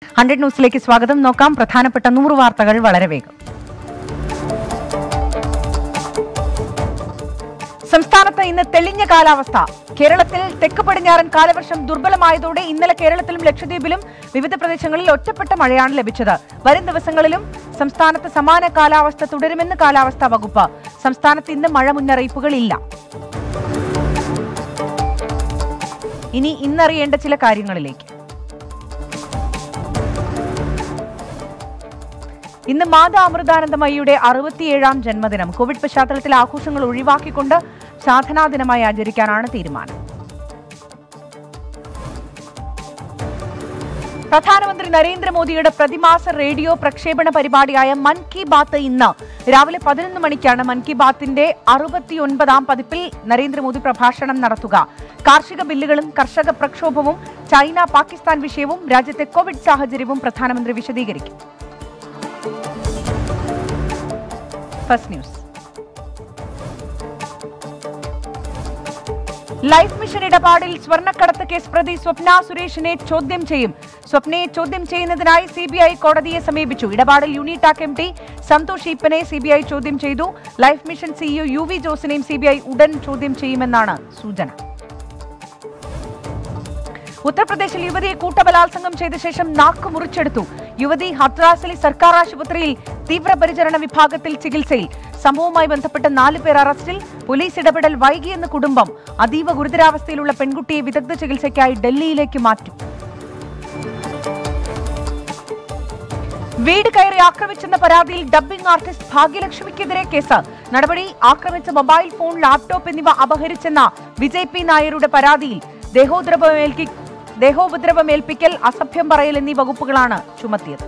hundred ന്യൂസിലേക്ക് സ്വാഗതം നോക്കാം പ്രധാനപ്പെട്ട നൂറ് വാർത്തകൾ വളരെ വേഗം സംസ്ഥാനത്ത് ഇന്ന് തെളിഞ്ഞ കാലാവസ്ഥ കേരളത്തിൽ തെക്ക് പടിഞ്ഞാറൻ കാലവർഷം ദുർബലമായതോടെ ഇന്നലെ കേരളത്തിലും ലക്ഷദ്വീപിലും വിവിധ പ്രദേശങ്ങളിൽ ഒറ്റപ്പെട്ട മഴയാണ് ലഭിച്ചത് വരും ദിവസങ്ങളിലും സംസ്ഥാനത്ത് സമാന കാലാവസ്ഥ തുടരുമെന്ന് കാലാവസ്ഥാ വകുപ്പ് സംസ്ഥാനത്ത് ഇന്ന് മഴ മുന്നറിയിപ്പുകളില്ല ഇനി ഇന്നറിയേണ്ട ചില കാര്യങ്ങളിലേക്ക് ഇന്ന് മാതാ അമൃതാനന്ദമയിയുടെ അറുപത്തിയേഴാം ജന്മദിനം കോവിഡ് പശ്ചാത്തലത്തിൽ ആഘോഷങ്ങൾ ഒഴിവാക്കിക്കൊണ്ട് സാധനാ ദിനമായി ആചരിക്കാനാണ് തീരുമാനം പ്രധാനമന്ത്രി നരേന്ദ്രമോദിയുടെ പ്രതിമാസ റേഡിയോ പ്രക്ഷേപണ പരിപാടിയായ മൻ കി ബാത്ത് ഇന്ന് രാവിലെ പതിനൊന്ന് മണിക്കാണ് മൻ കി ബാത്തിന്റെ അറുപത്തിയൊൻപതാം പതിപ്പിൽ നരേന്ദ്രമോദി പ്രഭാഷണം നടത്തുക കാർഷിക ബില്ലുകളും കർഷക പ്രക്ഷോഭവും ചൈന പാകിസ്ഥാൻ വിഷയവും രാജ്യത്തെ കോവിഡ് സാഹചര്യവും പ്രധാനമന്ത്രി വിശദീകരിക്കും ഫസ്റ്റ് ന്യൂസ് ലൈഫ് മിഷൻ ഇടപാടിൽ സ്വർണ്ണക്കടത്ത് കേസ് പ്രതി സ്വപ്ന സുരേഷിനെ ചോദ്യം ചെയ്യും സ്വപ്നയെ ചോദ്യം ചെയ്യുന്നതിനായി സി ബി ഐ കോടതിയെ സമീപിച്ചു ഇടപാടിൽ യൂണിടാക് എം ടി സന്തോഷ് ഈപ്പനെ സി ബി ഐ ചോദ്യം ചെയ്തു life mission CEO U V ജോസിനെയും സി ബി ഐ ഉടൻ ചോദ്യം ചെയ്യുമെന്നാണ് സൂചന ഉത്തർപ്രദേശിൽ യുവതിയെ കൂട്ടബലാത്സംഗം ചെയ്ത ശേഷം നാക്ക് മുറിച്ചെടുത്തു യുവതി ഹത്രാസിലെ സർക്കാർ ആശുപത്രിയിൽ തീവ്രപരിചരണ വിഭാഗത്തിൽ ചികിത്സയിൽ സംഭവവുമായി ബന്ധപ്പെട്ട് നാല് പേർ അറസ്റ്റിൽ പോലീസ് ഇടപെടൽ വൈകിയെന്ന് കുടുംബം അതീവ ഗുരുതരാവസ്ഥയിലുള്ള പെൺകുട്ടിയെ വിദഗ്ധ ചികിത്സയ്ക്കായി ഡൽഹിയിലേക്ക് മാറ്റും വീട് കയറി ആക്രമിച്ചെന്ന പരാതിയിൽ ഡബ്ബിംഗ് ആർട്ടിസ്റ്റ് ഭാഗ്യലക്ഷ്മിക്കെതിരെ കേസ് നടപടി ആക്രമിച്ച മൊബൈൽ ഫോൺ ലാപ്ടോപ്പ് എന്നിവ അപഹരിച്ചെന്ന വിജയ് പി നായരുടെ പരാതിയിൽ ദേഹോദ്രവമേൽക്കി ദേഹോപദ്രവമേൽപ്പിക്കൽ അസഭ്യം പറയൽ എന്നീ വകുപ്പുകളാണ് ചുമത്തിയത്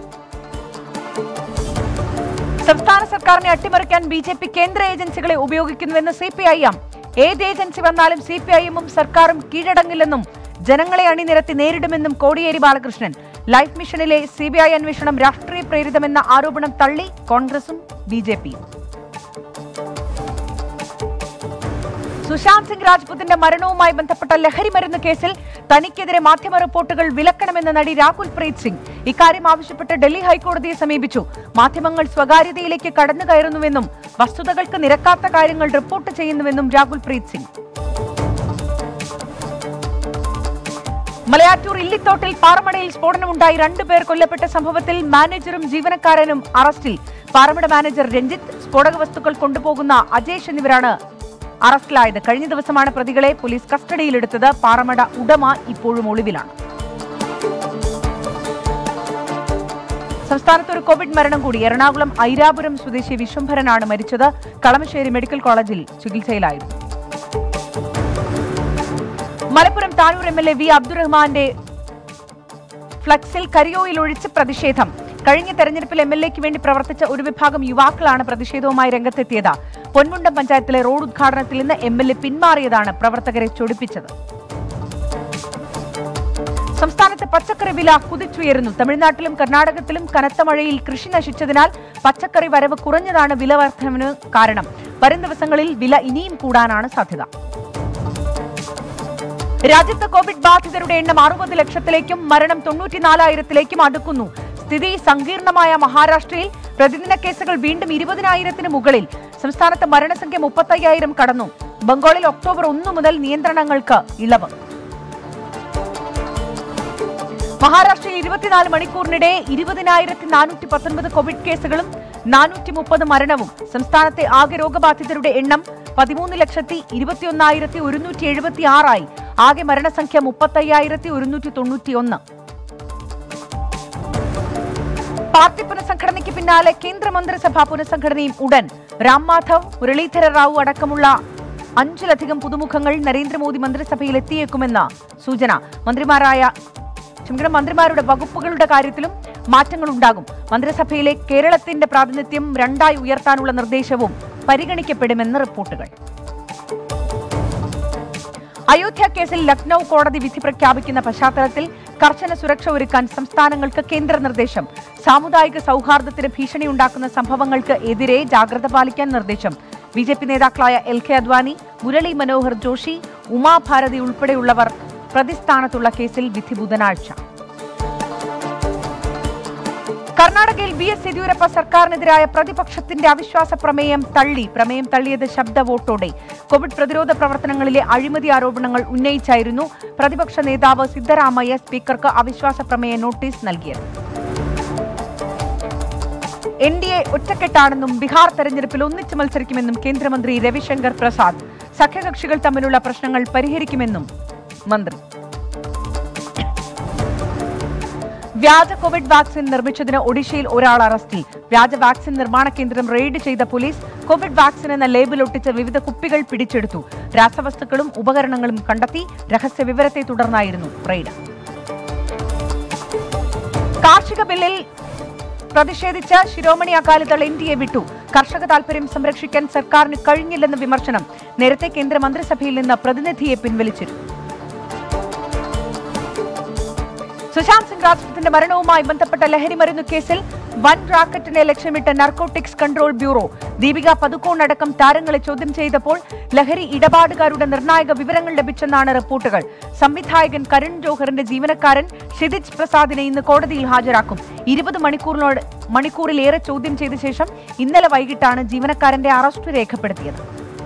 സംസ്ഥാന സർക്കാരിനെ അട്ടിമറിക്കാൻ ബി ജെ പി കേന്ദ്ര ഏജൻസികളെ ഉപയോഗിക്കുന്നുവെന്ന് സി പി ഐ എം ഏത് ഏജൻസി വന്നാലും സി പി ഐ എമ്മും സർക്കാരും കീഴടങ്ങില്ലെന്നും ജനങ്ങളെ അണിനിരത്തി നേരിടുമെന്നും കോടിയേരി ബാലകൃഷ്ണൻ ലൈഫ് മിഷനിലെ സി ബി ഐ അന്വേഷണം രാഷ്ട്രീയ പ്രേരിതമെന്ന ആരോപണം തള്ളി കോൺഗ്രസും ബി ജെ പിയും സുശാന്ത് സിംഗ് രാജ്പുത്തിന്റെ മരണവുമായി ബന്ധപ്പെട്ട ലഹരി മരുന്ന് കേസിൽ തനിക്കെതിരെ മാധ്യമ റിപ്പോർട്ടുകൾ വിലക്കണമെന്ന നടി രാഹുൽ പ്രീത് സിംഗ് ഇക്കാര്യം ആവശ്യപ്പെട്ട് ഡൽഹി ഹൈക്കോടതിയെ സമീപിച്ചു മാധ്യമങ്ങൾ സ്വകാര്യതയിലേക്ക് കടന്നു കയറുന്നുവെന്നും വസ്തുതകൾക്ക് നിരക്കാത്ത കാര്യങ്ങൾ റിപ്പോർട്ട് ചെയ്യുന്നുവെന്നും രാഹുൽ പ്രീത് സിംഗ് മലയാറ്റൂർ ഇല്ലിത്തോട്ടിൽ പാറമടയിൽ സ്ഫോടനമുണ്ടായി രണ്ടുപേർ കൊല്ലപ്പെട്ട സംഭവത്തിൽ മാനേജറും ജീവനക്കാരനും അറസ്റ്റിൽ പാറമട മാനേജർ രഞ്ജിത്ത് സ്ഫോടക വസ്തുക്കൾ കൊണ്ടുപോകുന്ന അജേഷ് എന്നിവരാണ് അറസ്റ്റിലായത് കഴിഞ്ഞ ദിവസമാണ് പ്രതികളെ പോലീസ് കസ്റ്റഡിയിലെടുത്തത് പാറമട ഉടമ ഇപ്പോഴും ഒളിവിലാണ് സംസ്ഥാനത്ത് ഒരു കോവിഡ് മരണം കൂടി എറണാകുളം ഐരാപുരം സ്വദേശി വിശ്വംഭരനാണ് മരിച്ചത് കളമശ്ശേരി മെഡിക്കൽ കോളേജിൽ ചികിത്സയിലായിരുന്നു Malappuram Tanur M L A V അബ്ദുറഹ്മാന്റെ ഫ്ലക്സിൽ കരിയോയിൽ ഒഴിച്ച് പ്രതിഷേധം കഴിഞ്ഞ തെരഞ്ഞെടുപ്പിൽ എം എൽ എക്ക് വേണ്ടി പ്രവർത്തിച്ച ഒരു വിഭാഗം യുവാക്കളാണ് പ്രതിഷേധവുമായി രംഗത്തെത്തിയത് പൊന്മുണ്ടം പഞ്ചായത്തിലെ റോഡ് ഉദ്ഘാടനത്തിൽ നിന്ന് എം എൽ എ പിന്മാറിയതാണ് പ്രവർത്തകരെ ചൊടിപ്പിച്ചത് സംസ്ഥാനത്ത് പച്ചക്കറി വില കുതിച്ചുയരുന്നു തമിഴ്നാട്ടിലും കർണാടകത്തിലും കനത്ത മഴയിൽ കൃഷി നശിച്ചതിനാൽ പച്ചക്കറി വരവ് കുറഞ്ഞതാണ് വില വർധനവിന് കാരണം വരും ദിവസങ്ങളിൽ വില ഇനിയും കൂടാനാണ് സാധ്യത രാജ്യത്ത് കോവിഡ് ബാധിതരുടെ എണ്ണം അറുപത് ലക്ഷത്തിലേക്കും മരണം തൊണ്ണൂറ്റിനാലായിരത്തിലേക്കും അടുക്കുന്നു സ്ഥിതി സങ്കീർണമായ മഹാരാഷ്ട്രയിൽ പ്രതിദിന കേസുകൾ വീണ്ടും ഇരുപതിനായിരത്തിന് മുകളിൽ സംസ്ഥാനത്ത് മരണസംഖ്യ മുപ്പത്തയ്യായിരം കടന്നു ബംഗാളിൽ ഒക്ടോബർ ഒന്ന് മുതൽ നിയന്ത്രണങ്ങൾക്ക് ഇളവ് മഹാരാഷ്ട്രയിൽ ഇരുപത്തിനാല് മണിക്കൂറിനിടെ ഇരുപതിനായിരത്തി നാനൂറ്റി പത്തൊൻപത് കോവിഡ് കേസുകളും നാനൂറ്റി മുപ്പത് മരണവും സംസ്ഥാനത്തെ ആകെ രോഗബാധിതരുടെ എണ്ണം പതിമൂന്ന് ലക്ഷത്തി ഇരുപത്തിയൊന്നായിരത്തി ഒരുന്നൂറ്റി എഴുപത്തി ആറായി ആകെ മരണസംഖ്യ മുപ്പത്തയ്യായിരത്തി ഒരുന്നൂറ്റി തൊണ്ണൂറ്റി ഒന്ന് പാർട്ടി പുനഃസംഘടനയ്ക്ക് പിന്നാലെ കേന്ദ്രമന്ത്രിസഭാ പുനഃസംഘടനയും ഉടൻ രാം മാധവ് മുരളീധര റാവു അടക്കമുള്ള അഞ്ചിലധികം പുതുമുഖങ്ങൾ നരേന്ദ്രമോദി മന്ത്രിസഭയിൽ എത്തിയേക്കുമെന്ന സൂചന മന്ത്രിമാരായ ക്ഷമിക്കണം മന്ത്രിമാരുടെ വകുപ്പുകളുടെ കാര്യത്തിലും മാറ്റങ്ങൾ ഉണ്ടാകും മന്ത്രിസഭയിലെ കേരളത്തിന്റെ പ്രാതിനിധ്യം രണ്ടായി ഉയർത്താനുള്ള നിർദ്ദേശവും പരിഗണിക്കപ്പെടുമെന്ന് റിപ്പോർട്ടുകൾ അയോധ്യ കേസിൽ ലക്നൌ കോടതി വിധി പ്രഖ്യാപിക്കുന്ന പശ്ചാത്തലത്തിൽ കർശന സുരക്ഷ ഒരുക്കാൻ സംസ്ഥാനങ്ങൾക്ക് കേന്ദ്ര നിർദ്ദേശം സാമുദായിക സൗഹാർദ്ദത്തിന് ഭീഷണിയുണ്ടാക്കുന്ന സംഭവങ്ങൾക്ക് എതിരെ ജാഗ്രത പാലിക്കാൻ നിർദ്ദേശം ബി ജെ പി നേതാക്കളായ എൽ കെ അദ്വാനി മുരളി മനോഹർ ജോഷി ഉമാഭാരതി ഉൾപ്പെടെയുള്ളവർ പ്രതിസ്ഥാനത്തുള്ള കേസിൽ വിധി ബുധനാഴ്ച കർണാടകയിൽ ബി എസ് യെദ്യൂരപ്പ സർക്കാരിനെതിരായ പ്രതിപക്ഷത്തിന്റെ അവിശ്വാസ പ്രമേയം തള്ളി പ്രമേയം തള്ളിയത് ശബ്ദ വോട്ടോടെ കോവിഡ് പ്രതിരോധ പ്രവർത്തനങ്ങളിലെ അഴിമതി ആരോപണങ്ങൾ ഉന്നയിച്ചായിരുന്നു പ്രതിപക്ഷ നേതാവ് സിദ്ധരാമയ്യ സ്പീക്കർക്ക് അവിശ്വാസ പ്രമേയ നോട്ടീസ് നൽകിയത് എൻ ഡി എ ഒറ്റക്കെട്ടാണെന്നും ബീഹാർ തെരഞ്ഞെടുപ്പിൽ ഒന്നിച്ച് മത്സരിക്കുമെന്നും കേന്ദ്രമന്ത്രി രവിശങ്കർ പ്രസാദ് സഖ്യകക്ഷികൾ തമ്മിലുള്ള പ്രശ്നങ്ങൾ പരിഹരിക്കുമെന്നും മന്ത്രി വ്യാജ കോവിഡ് വാക്സിൻ നിർമ്മിച്ചതിന് ഒഡീഷയിൽ ഒരാൾ അറസ്റ്റിൽ വ്യാജ വാക്സിൻ നിർമ്മാണ കേന്ദ്രം റെയ്ഡ് ചെയ്ത പോലീസ് കോവിഡ് വാക്സിൻ എന്ന ലേബിൾ ഒട്ടിച്ച വിവിധ കുപ്പികൾ പിടിച്ചെടുത്തു രാസവസ്തുക്കളും ഉപകരണങ്ങളും കണ്ടെത്തി രഹസ്യ വിവരത്തെ തുടർന്നായിരുന്നു റെയ്ഡ് കാർഷിക ബില്ലിൽ പ്രതിഷേധിച്ച് Shiromani Akali Dal N D A വിട്ടു കർഷക താൽപര്യം സംരക്ഷിക്കാൻ സർക്കാരിന് കഴിഞ്ഞില്ലെന്ന വിമർശനം നേരത്തെ കേന്ദ്ര മന്ത്രിസഭയിൽ നിന്ന് പ്രതിനിധിയെ പിൻവലിച്ചിരുന്നു സുശാന്ത് സിംഗ് രാജ്പുത്തിന്റെ മരണവുമായി ബന്ധപ്പെട്ട ലഹരി മരുന്നു കേസിൽ വൻ റാക്കറ്റിനെ ലക്ഷ്യമിട്ട് narcotics control bureau Deepika Padukone അടക്കം താരങ്ങളെ ചോദ്യം ചെയ്തപ്പോൾ ലഹരി ഇടപാടുകാരുടെ നിർണായക വിവരങ്ങൾ ലഭിച്ചെന്നാണ് റിപ്പോർട്ടുകൾ സംവിധായകൻ കരൺ ജോഹറിന്റെ ജീവനക്കാരൻ ഷിതിജ് പ്രസാദിനെ ഇന്ന് കോടതിയിൽ ഹാജരാക്കും ഇരുപത് മണിക്കൂറിനോട് മണിക്കൂറിലേറെ ചോദ്യം ചെയ്ത ശേഷം ഇന്നലെ വൈകിട്ടാണ് ജീവനക്കാരന്റെ അറസ്റ്റ് രേഖപ്പെടുത്തിയത്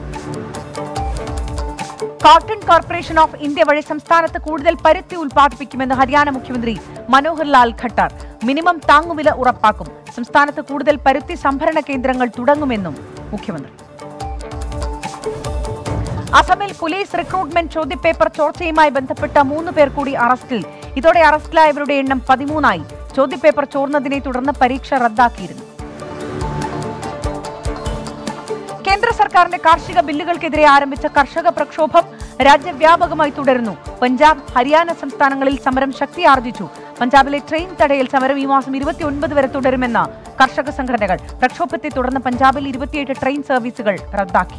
കോട്ടൺ കോർപ്പറേഷൻ ഓഫ് ഇന്ത്യ വഴി സംസ്ഥാനത്ത് കൂടുതൽ പരുത്തി ഉൽപ്പാദിപ്പിക്കുമെന്ന് ഹരിയാന മുഖ്യമന്ത്രി മനോഹർ ലാൽ ഖട്ടാർ മിനിമം താങ്ങുവില ഉറപ്പാക്കും സംസ്ഥാനത്ത് കൂടുതൽ പരുത്തി സംഭരണ കേന്ദ്രങ്ങൾ തുടങ്ങുമെന്നും മുഖ്യമന്ത്രി അസമിൽ പോലീസ് റിക്രൂട്ട്മെന്റ് ചോദ്യപേപ്പർ ചോർച്ചയുമായി ബന്ധപ്പെട്ട മൂന്ന് പേർ കൂടി അറസ്റ്റിൽ ഇതോടെ അറസ്റ്റിലായവരുടെ എണ്ണം പതിമൂന്നായി ചോദ്യപേപ്പർ ചോർന്നതിനെ തുടർന്ന് പരീക്ഷ റദ്ദാക്കിയിരുന്നു കേന്ദ്ര സർക്കാരിന്റെ കാർഷിക ബില്ലുകൾക്കെതിരെ ആരംഭിച്ച കർഷക പ്രക്ഷോഭം രാജ്യവ്യാപകമായി തുടരുന്നു പഞ്ചാബ് ഹരിയാന സംസ്ഥാനങ്ങളിൽ സമരം ശക്തിയാർജിച്ചു പഞ്ചാബിലെ ട്രെയിൻ തടയൽ സമരം ഈ മാസം ഇരുപത്തിയൊൻപത് വരെ തുടരുമെന്ന് കർഷക സംഘടനകൾ പ്രക്ഷോഭത്തെ തുടർന്ന് പഞ്ചാബിൽ ഇരുപത്തിയെട്ട് ട്രെയിൻ സർവീസുകൾ റദ്ദാക്കി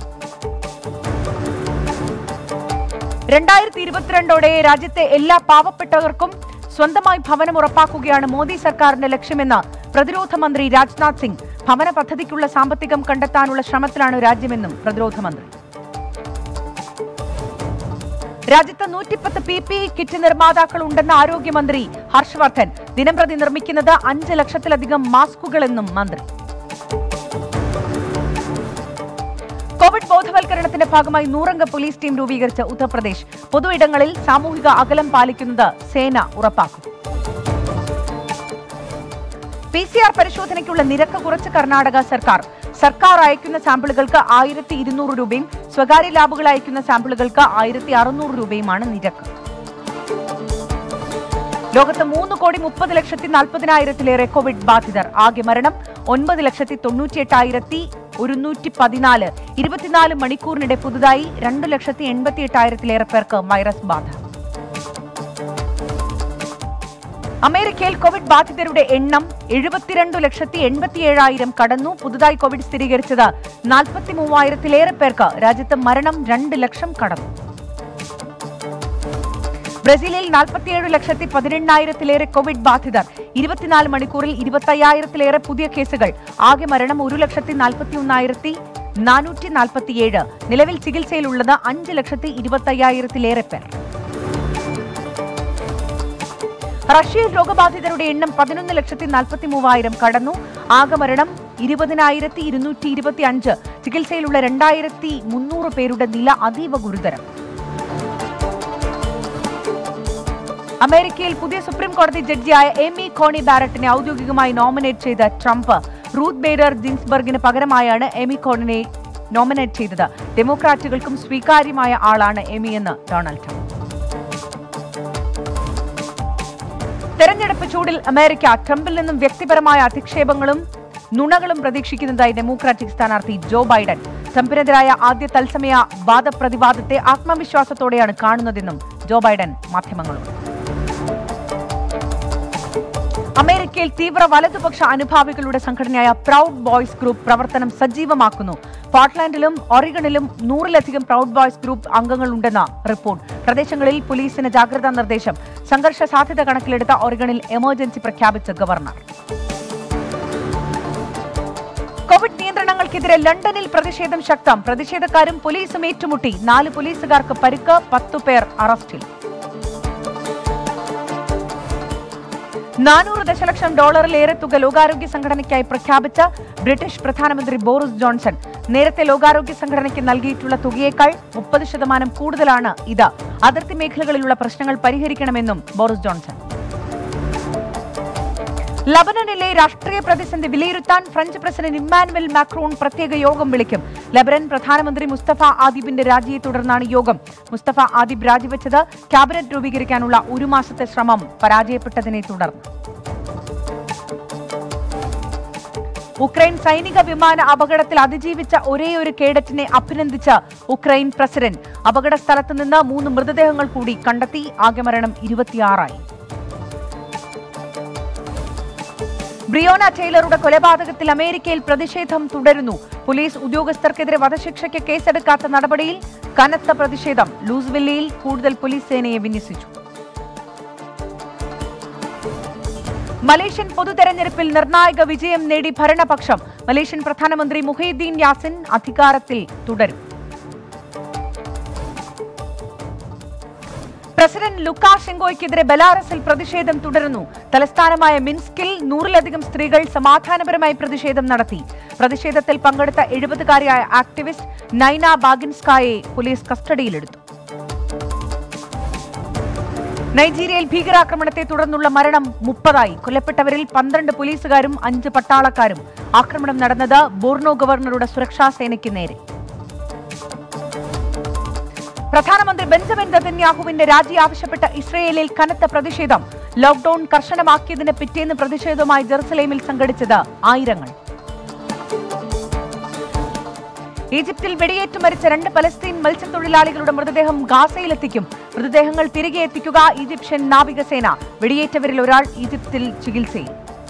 രണ്ടായിരത്തി ഇരുപത്തിരണ്ടോടെ രാജ്യത്തെ എല്ലാ പാവപ്പെട്ടവർക്കും സ്വന്തമായി ഭവനം ഉറപ്പാക്കുകയാണ് മോദി സർക്കാരിന്റെ ലക്ഷ്യമെന്ന് പ്രതിരോധ മന്ത്രി രാജ്നാഥ് സിംഗ് ഭവന പദ്ധതിക്കുള്ള സാമ്പത്തികം കണ്ടെത്താനുള്ള ശ്രമത്തിലാണ് രാജ്യമെന്നും പ്രതിരോധ മന്ത്രി രാജ്യത്ത് നൂറ്റിപ്പത്ത് പി പി കിറ്റ് നിർമ്മാതാക്കൾ ഉണ്ടെന്ന് ആരോഗ്യമന്ത്രി ഹർഷവർദ്ധൻ ദിനംപ്രതി നിർമ്മിക്കുന്നത് അഞ്ച് ലക്ഷത്തിലധികം മാസ്കുകളെന്നും മന്ത്രി കോവിഡ് ബോധവൽക്കരണത്തിന്റെ ഭാഗമായി നൂറംഗ പോലീസ് ടീം രൂപീകരിച്ച ഉത്തർപ്രദേശ് പൊതുയിടങ്ങളിൽ സാമൂഹിക അകലം പാലിക്കുന്നത് സേന ഉറപ്പാക്കും പി സി ആർ പരിശോധനയ്ക്കുള്ള നിരക്ക് കുറച്ച് കർണാടക സർക്കാർ സർക്കാർ അയക്കുന്ന സാമ്പിളുകൾക്ക് ആയിരത്തി ഇരുന്നൂറ് രൂപയും സ്വകാര്യ ലാബുകൾ അയക്കുന്ന സാമ്പിളുകൾക്ക് ആയിരത്തി അറുന്നൂറ് രൂപയുമാണ് നിരക്ക് ലോകത്ത് മൂന്ന് കോടി മുപ്പത് ലക്ഷത്തി നാൽപ്പതിനായിരത്തിലേറെ കോവിഡ് ബാധിതർ ആകെ മരണം ഒൻപത് ലക്ഷത്തി തൊണ്ണൂറ്റിയെട്ടായിരത്തി ഒരുന്നൂറ്റി പതിനാല് ഇരുപത്തിനാല് മണിക്കൂറിനിടെ പുതുതായി രണ്ടു ലക്ഷത്തി എൺപത്തി എട്ടായിരത്തിലേറെ പേർക്ക് വൈറസ് ബാധ അമേരിക്കയിൽ കോവിഡ് ബാധിതരുടെ എണ്ണം എഴുപത്തിരണ്ടു ലക്ഷത്തി എൺപത്തിയേഴായിരം കടന്നു പുതുതായി കോവിഡ് സ്ഥിരീകരിച്ചത് നാൽപ്പത്തി മൂവായിരത്തിലേറെ പേർക്ക് രാജ്യത്ത് മരണം രണ്ട് ലക്ഷം കടന്നു ബ്രസീലിൽ നാൽപ്പത്തിയേഴ് ലക്ഷത്തി പതിനെണ്ണായിരത്തിലേറെ കോവിഡ് ബാധിതർ ഇരുപത്തിനാല് മണിക്കൂറിൽ ഇരുപത്തയ്യായിരത്തിലേറെ പുതിയ കേസുകൾ ആകെ മരണം ഒരു ലക്ഷത്തി നാൽപ്പത്തി ഒന്നായിരത്തി നാനൂറ്റി നാൽപ്പത്തിയേഴ് നിലവിൽ ചികിത്സയിലുള്ളത് അഞ്ച് ലക്ഷത്തി ഇരുപത്തയ്യായിരത്തിലേറെ പേർ റഷ്യയിൽ രോഗബാധിതരുടെ എണ്ണം പതിനൊന്ന് ലക്ഷത്തി നാൽപ്പത്തി മൂവായിരം കടന്നു ആകെ മരണം ഇരുപതിനായിരത്തി ഇരുന്നൂറ്റി ഇരുപത്തി അഞ്ച് ചികിത്സയിലുള്ള രണ്ടായിരത്തി മുന്നൂറ് പേരുടെ നില അതീവ ഗുരുതരം അമേരിക്കയിൽ പുതിയ സുപ്രീം കോടതി ജഡ്ജിയായ എമി കോണി ബാരറ്റിനെ ഔദ്യോഗികമായി നോമിനേറ്റ് ചെയ്ത ട്രംപ് റൂത്ത് ബേഡർ ജിൻസ്ബർഗിന് പകരമായാണ് എമി കോണിനെ നോമിനേറ്റ് ചെയ്തത് ഡെമോക്രാറ്റുകൾക്കും സ്വീകാര്യമായ ആളാണ് എമി എന്ന് ഡൊണാൾഡ് ട്രംപ് തെരഞ്ഞെടുപ്പ് ചൂടിൽ അമേരിക്ക ട്രംപിൽ നിന്നും വ്യക്തിപരമായ അധിക്ഷേപങ്ങളും നുണകളും പ്രതീക്ഷിക്കുന്നതായി ഡെമോക്രാറ്റിക് സ്ഥാനാർത്ഥി ജോ ബൈഡൻ ട്രംപിനെതിരായ ആദ്യ തത്സമയ വാദപ്രതിവാദത്തെ ആത്മവിശ്വാസത്തോടെയാണ് കാണുന്നതെന്നും ജോ ബൈഡൻ മാധ്യമങ്ങളോട് അമേരിക്കയിൽ തീവ്ര വലതുപക്ഷ അനുഭാവികളുടെ സംഘടനയായ പ്രൗഡ് ബോയ്സ് ഗ്രൂപ്പ് പ്രവർത്തനം സജീവമാക്കുന്നു പോർട്ട്ലാൻഡിലും ഒറിഗണിലും നൂറിലധികം പ്രൗഡ് ബോയ്സ് ഗ്രൂപ്പ് അംഗങ്ങളുണ്ടെന്ന റിപ്പോർട്ട് പ്രദേശങ്ങളിൽ പോലീസിന് ജാഗ്രതാ നിർദ്ദേശം സംഘർഷ സാധ്യത കണക്കിലെടുത്ത ഒറിഗണിൽ എമർജൻസി പ്രഖ്യാപിച്ച ഗവർണർ കോവിഡ് നിയന്ത്രണങ്ങൾക്കെതിരെ ലണ്ടനിൽ പ്രതിഷേധം ശക്തം പ്രതിഷേധക്കാരും പോലീസും ഏറ്റുമുട്ടി നാല് പോലീസുകാർക്ക് പരിക്ക് പത്തു പേർ അറസ്റ്റിൽ നാനൂറ് ദശലക്ഷം ഡോളറിലേറെ തുക ലോകാരോഗ്യ സംഘടനയ്ക്കായി പ്രഖ്യാപിച്ച ബ്രിട്ടീഷ് പ്രധാനമന്ത്രി ബോറിസ് ജോൺസൺ നേരത്തെ ലോകാരോഗ്യ സംഘടനയ്ക്ക് നൽകിയിട്ടുള്ള തുകയേക്കാൾ മുപ്പത് ശതമാനം കൂടുതലാണ് ഇത് അതിർത്തി മേഖലകളിലുള്ള പ്രശ്നങ്ങൾ പരിഹരിക്കണമെന്നും ബോറിസ് ജോൺസൺ ലബനനിലെ രാഷ്ട്രീയ പ്രതിസന്ധി വിലയിരുത്താൻ ഫ്രഞ്ച് പ്രസിഡന്റ് ഇമ്മാനുവൽ മാക്രോൺ പ്രത്യേക യോഗം വിളിക്കും ലബനൻ പ്രധാനമന്ത്രി മുസ്തഫ ആദിബിന്റെ രാജിയെ തുടർന്നാണ് യോഗം മുസ്തഫ ആദിബ് രാജിവെച്ചത് ക്യാബിനറ്റ് രൂപീകരിക്കാനുള്ള ഒരു മാസത്തെ ശ്രമം പരാജയപ്പെട്ടതിനെ തുടർന്ന് ഉക്രൈൻ സൈനിക വിമാന അപകടത്തിൽ അതിജീവിച്ച ഒരേയൊരു കേഡറ്റിനെ അഭിനന്ദിച്ച് ഉക്രൈൻ പ്രസിഡന്റ് അപകട സ്ഥലത്ത് നിന്ന് മൂന്ന് മൃതദേഹങ്ങൾ കൂടി കണ്ടെത്തി ആകെ മരണം ഇരുപത്തിയാറായി ബ്രിയോന ടൈലറുടെ കൊലപാതകത്തിൽ അമേരിക്കയിൽ പ്രതിഷേധം തുടരുന്നു പോലീസ് ഉദ്യോഗസ്ഥർക്കെതിരെ വധശിക്ഷയ്ക്ക് കേസെടുക്കാത്ത നടപടിയിൽ കനത്ത പ്രതിഷേധം ലൂസ്വില്ലയിൽ കൂടുതൽ പോലീസ് സേനയെ വിന്യസിച്ചു മലേഷ്യൻ പൊതുതെരഞ്ഞെടുപ്പിൽ നിർണായക വിജയം നേടി ഭരണപക്ഷം മലേഷ്യൻ പ്രധാനമന്ത്രി മുഹീദ്ദീൻ യാസിൻ അധികാരത്തിൽ തുടരും പ്രസിഡന്റ് ലുക്കാഷെങ്കോയ്ക്കെതിരെ ബെലാറസിൽ പ്രതിഷേധം തുടരുന്നു തലസ്ഥാനമായ മിൻസ്കിൽ നൂറിലധികം സ്ത്രീകൾ സമാധാനപരമായി പ്രതിഷേധം നടത്തി പ്രതിഷേധത്തിൽ പങ്കെടുത്ത എഴുപതുകാരിയായ ആക്ടിവിസ്റ്റ് നൈന ബാഗിൻസ്കായെ പോലീസ് കസ്റ്റഡിയിലെടുത്തു നൈജീരിയയിൽ ഭീകരാക്രമണത്തെ തുടർന്നുള്ള മരണം മുപ്പതായി കൊല്ലപ്പെട്ടവരിൽ പന്ത്രണ്ട് പോലീസുകാരും അഞ്ച് പട്ടാളക്കാരും ആക്രമണം നടന്നത് ബോർണോ ഗവർണറുടെ സുരക്ഷാ സേനയ്ക്ക് നേരെ പ്രധാനമന്ത്രി ബെഞ്ചമിൻ നെതന്യാഹുവിന്റെ രാജി ആവശ്യപ്പെട്ട ഇസ്രയേലിൽ കനത്ത പ്രതിഷേധം ലോക്ഡൌൺ കർശനമാക്കിയതിന് പിറ്റേന്ന് പ്രതിഷേധവുമായി ജെറുസലേമിൽ സംഘടിച്ചത് ആയിരങ്ങൾ ഈജിപ്തിൽ വെടിയേറ്റ് മരിച്ച രണ്ട് പലസ്തീൻ മത്സ്യത്തൊഴിലാളികളുടെ മൃതദേഹം ഗാസയിലെത്തിക്കും മൃതദേഹങ്ങൾ തിരികെ എത്തിക്കുക ഈജിപ്ഷ്യൻ നാവികസേന വെടിയേറ്റവരിൽ ഒരാൾ ഈജിപ്തിൽ ചികിത്സയിൽ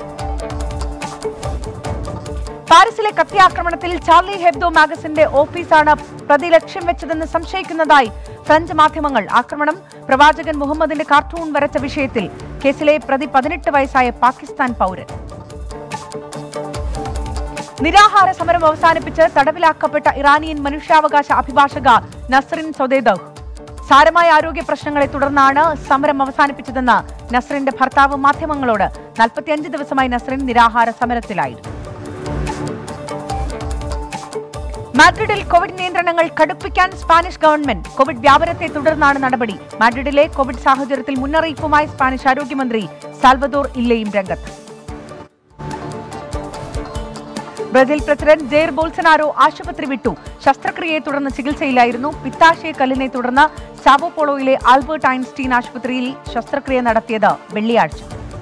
പാരീസിലെ കത്തിയാക്രമണത്തിൽ ചാർലി ഹെബ്ദോ മാഗസിന്റെ ഓഫീസാണ് പ്രതി ലക്ഷ്യം വെച്ചതെന്ന് സംശയിക്കുന്നതായി ഫ്രഞ്ച് മാധ്യമങ്ങൾ ആക്രമണം പ്രവാചകൻ മുഹമ്മദിന്റെ കാർട്ടൂൺ വരച്ച വിഷയത്തിൽ കേസിലെ പ്രതി പതിനെട്ട് വയസ്സായ പാകിസ്ഥാൻ പൗരൻ നിരാഹാര സമരം അവസാനിപ്പിച്ച് തടവിലാക്കപ്പെട്ട ഇറാനിയൻ മനുഷ്യാവകാശ അഭിഭാഷക നസ്രിൻ സൊദേദഹ് സാരമായ ആരോഗ്യ പ്രശ്നങ്ങളെ തുടർന്നാണ് സമരം അവസാനിപ്പിച്ചതെന്ന് നസ്രിന്റെ ഭർത്താവ് മാധ്യമങ്ങളോട് നാൽപ്പത്തിയഞ്ച് ദിവസമായി നസ്രിൻ നിരാഹാര സമരത്തിലായിരുന്നു മാഡ്രിഡിൽ കോവിഡ് നിയന്ത്രണങ്ങൾ കടുപ്പിക്കാൻ സ്പാനിഷ് ഗവൺമെന്റ് കോവിഡ് വ്യാപനത്തെ തുടർന്നാണ് നടപടി മാഡ്രിഡിലെ കോവിഡ് സാഹചര്യത്തിൽ മുന്നറിയിപ്പുമായി സ്പാനിഷ് ആരോഗ്യമന്ത്രി സാൽവദോർ ഇല്ലയും രംഗത്ത് ബ്രസീൽ പ്രസിഡന്റ് ജെയർ ബോൾസനാരോ ആശുപത്രി വിട്ടു ശസ്ത്രക്രിയയെ തുടർന്ന് ചികിത്സയിലായിരുന്നു പിത്താശയ കല്ലിനെ തുടർന്ന് സാവോപോളോയിലെ ആൽബർട്ട് ഐൻസ്റ്റീൻ ആശുപത്രിയിൽ ശസ്ത്രക്രിയ നടത്തിയത് വെള്ളിയാഴ്ച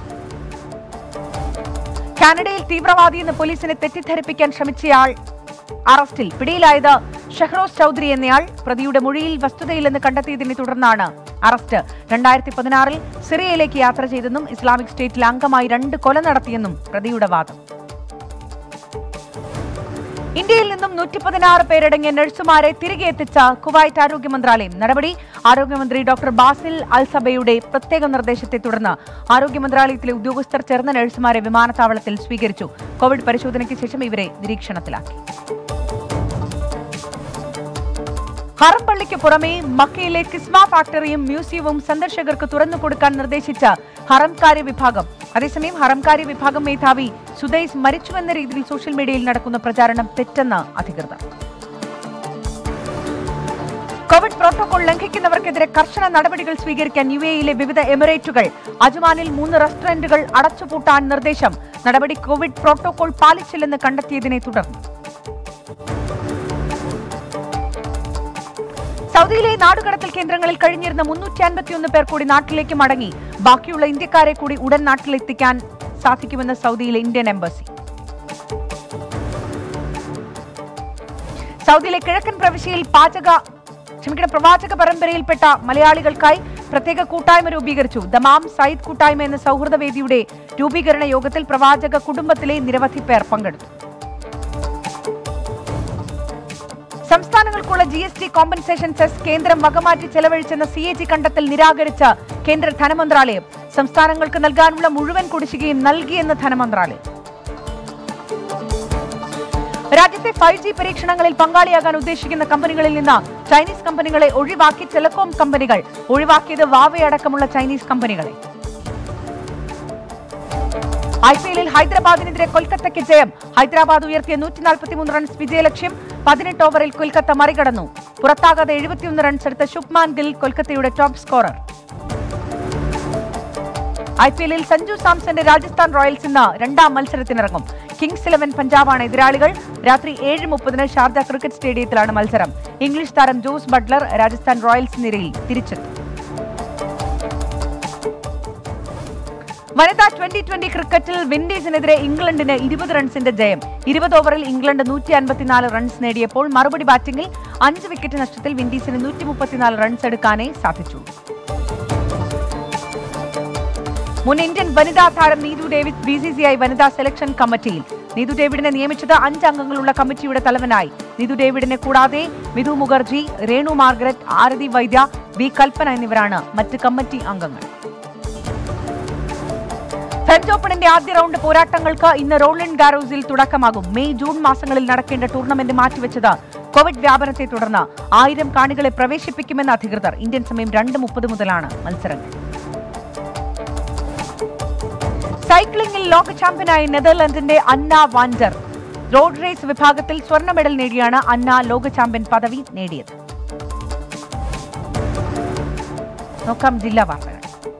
കാനഡയിൽ തീവ്രവാദിയെന്ന് പോലീസിനെ തെറ്റിദ്ധരിപ്പിക്കാൻ ശ്രമിച്ചയാൾ അറസ്റ്റിൽ പിടിയിലായത് ഷഹ്റോസ് ചൌധരി എന്നയാൾ പ്രതിയുടെ മൊഴിയിൽ വസ്തുതയില്ലെന്ന് കണ്ടെത്തിയതിനെ തുടർന്നാണ് അറസ്റ്റ് രണ്ടായിരത്തി പതിനാറിൽ സിറിയയിലേക്ക് യാത്ര ചെയ്തെന്നും ഇസ്ലാമിക് സ്റ്റേറ്റിൽ അംഗമായി രണ്ട് കൊല നടത്തിയെന്നും പ്രതിയുടെ വാദം ഇന്ത്യയിൽ നിന്നും നൂറ്റി പതിനാറ് പേരടങ്ങിയ നഴ്സുമാരെ തിരികെ എത്തിച്ച കുവൈറ്റ് ആരോഗ്യ മന്ത്രാലയം നടപടി ആരോഗ്യമന്ത്രി ഡോക്ടർ ബാസിൽ അൽസബയുടെ പ്രത്യേക നിർദ്ദേശത്തെ തുടർന്ന് ആരോഗ്യ മന്ത്രാലയത്തിലെ ഉദ്യോഗസ്ഥർ ചേർന്ന നഴ്സുമാരെ വിമാനത്താവളത്തിൽ സ്വീകരിച്ചു കോവിഡ് പരിശോധനയ്ക്ക് ശേഷം ഇവരെ നിരീക്ഷണത്തിലാക്കി ഹറം പള്ളിക്ക് പുറമെ മക്കയിലെ കിസ്മ ഫാക്ടറിയും മ്യൂസിയവും സന്ദർശകർക്ക് തുറന്നു കൊടുക്കാൻ നിർദ്ദേശിച്ച ഹറംകാര്യ വിഭാഗം അതേസമയം ഹറംകാര്യ വിഭാഗം മേധാവി സുദൈസ് മരിച്ചുവെന്ന രീതിയിൽ സോഷ്യൽ മീഡിയയിൽ നടക്കുന്ന പ്രചാരണം തെറ്റെന്ന് അധികൃതർ കോവിഡ് പ്രോട്ടോകോൾ ലംഘിക്കുന്നവർക്കെതിരെ കർശന നടപടികൾ സ്വീകരിക്കാൻ യു എയിലെ വിവിധ എമിറേറ്റുകൾ അജ്മാനിൽ മൂന്ന് റെസ്റ്റോറന്റുകൾ അടച്ചുപൂട്ടാൻ നിർദ്ദേശം നടപടി കോവിഡ് പ്രോട്ടോകോൾ പാലിച്ചില്ലെന്ന് കണ്ടെത്തിയതിനെ തുടർന്ന് സൗദിയിലെ നാടുകടത്തൽ കേന്ദ്രങ്ങളിൽ കഴിഞ്ഞിരുന്ന മുന്നൂറ്റി അൻപത്തിയൊന്ന് പേർ കൂടി നാട്ടിലേക്ക് മടങ്ങി ബാക്കിയുള്ള ഇന്ത്യക്കാരെ കൂടി ഉടൻ നാട്ടിലെത്തിക്കാൻ സാധിക്കുമെന്ന് സൗദിയിലെ ഇന്ത്യൻ എംബസി സൗദിയിലെ കിഴക്കൻ പ്രവിശ്യയിൽ പാചക ക്ഷമിക്കണം പ്രവാചക പരമ്പരയിൽപ്പെട്ട മലയാളികൾക്കായി പ്രത്യേക കൂട്ടായ്മ രൂപീകരിച്ചു ദമാം സയ്യിദ് കൂട്ടായ്മ എന്ന സൗഹൃദ വേദിയുടെ രൂപീകരണ യോഗത്തിൽ പ്രവാചക കുടുംബത്തിലെ നിരവധി പേർ പങ്കെടുത്തു സംസ്ഥാനങ്ങൾക്കുള്ള G S T compensation cess കേന്ദ്രം വകമാറ്റി ചെലവഴിച്ചെന്ന സി എ ജി കണ്ടെത്തൽ നിരാകരിച്ച കേന്ദ്ര ധനമന്ത്രാലയം സംസ്ഥാനങ്ങൾക്ക് നൽകാനുള്ള മുഴുവൻ കുടിശ്ശികയും നൽകിയെന്ന് ധനമന്ത്രാലയം രാജ്യത്തെ ഫൈവ് ജി പരീക്ഷണങ്ങളിൽ പങ്കാളിയാകാൻ ഉദ്ദേശിക്കുന്ന കമ്പനികളിൽ നിന്ന് ചൈനീസ് കമ്പനികളെ ഒഴിവാക്കി ടെലികോം കമ്പനികൾ ഒഴിവാക്കിയത് വാവെ അടക്കമുള്ള ചൈനീസ് കമ്പനികളെ ഐ പി എല്ലിൽ ഹൈദരാബാദിനെതിരെ കൊൽക്കത്തയ്ക്ക് ജയം ഹൈദരാബാദ് ഉയർത്തിയ നൂറ്റി നാൽപ്പത്തിമൂന്ന് റൺസ് വിജയലക്ഷ്യം പതിനെട്ട് ഓവറിൽ കൊൽക്കത്ത മറികടന്നു പുറത്താകാതെ എഴുപത്തിയൊന്ന് റൺസ് എടുത്ത ശുഭ്മാൻ ഗിൽ കൊൽക്കത്തയുടെ ടോപ്പ് സ്കോറർ ഐ പി എല്ലിൽ സഞ്ജു സാംസന്റെ രാജസ്ഥാൻ റോയൽസ് ഇന്ന് രണ്ടാം മത്സരത്തിനിറങ്ങും കിങ്സ് ഇലവൻ പഞ്ചാബാണ് എതിരാളികൾ രാത്രി ഏഴ് മുപ്പതിന് ഷാർജ ക്രിക്കറ്റ് സ്റ്റേഡിയത്തിലാണ് മത്സരം ഇംഗ്ലീഷ് താരം ജോസ് ബട്ട്ലർ രാജസ്ഥാൻ റോയൽസ് നിരയിൽ തിരിച്ചെത്തും വനിതാ ട്വന്റി ട്വന്റി ക്രിക്കറ്റിൽ വിൻഡീസിനെതിരെ ഇംഗ്ലണ്ടിന് ഇരുപത് റൺസിന്റെ ജയം ഇരുപത് ഓവറിൽ ഇംഗ്ലണ്ട് നൂറ്റി അൻപത്തിനാല് റൺസ് നേടിയപ്പോൾ മറുപടി ബാറ്റിംഗിൽ അഞ്ച് വിക്കറ്റ് നഷ്ടത്തിൽ വിൻഡീസിന് നൂറ്റി മുപ്പത്തിനാല് റൺസ് എടുക്കാനേ സാധിച്ചു മുൻ ഇന്ത്യൻ വനിതാ താരം Neethu David B C C I വനിതാ സെലക്ഷൻ കമ്മിറ്റിയിൽ നീതു ഡേവിഡിനെ നിയമിച്ചത് അഞ്ച് അംഗങ്ങളുള്ള കമ്മിറ്റിയുടെ തലവനായി നീതു ഡേവിഡിനെ കൂടാതെ മിഥു മുഖർജി രേണു മാർഗരറ്റ് ആരതി വൈദ്യ ബി കൽപ്പന എന്നിവരാണ് മറ്റ് കമ്മിറ്റി അംഗങ്ങൾ ഫ്രഞ്ച് ഓപ്പണിന്റെ ആദ്യ റൗണ്ട് പോരാട്ടങ്ങൾക്ക് ഇന്ന് റോളിൻ ഗാരോസിൽ തുടക്കമാകും മെയ് ജൂൺ മാസങ്ങളിൽ നടക്കേണ്ട ടൂർണമെന്റ് മാറ്റിവെച്ചത് കോവിഡ് വ്യാപനത്തെ തുടർന്ന് ആയിരം കാണികളെ പ്രവേശിപ്പിക്കുമെന്ന് അധികൃതർ ഇന്ത്യൻ സമയം രണ്ട് മുപ്പത് മുതലാണ് മത്സരങ്ങൾ സൈക്ലിംഗിൽ ലോക ചാമ്പ്യനായ നെതർലൻഡിന്റെ അന്ന വാൻഡർ റോഡ് റേസ് വിഭാഗത്തിൽ സ്വർണ്ണ മെഡൽ നേടിയാണ് അന്ന ലോക ചാമ്പ്യൻ പദവി നേടിയത് നോക്കാം ജില്ലാ വാർത്തകൾ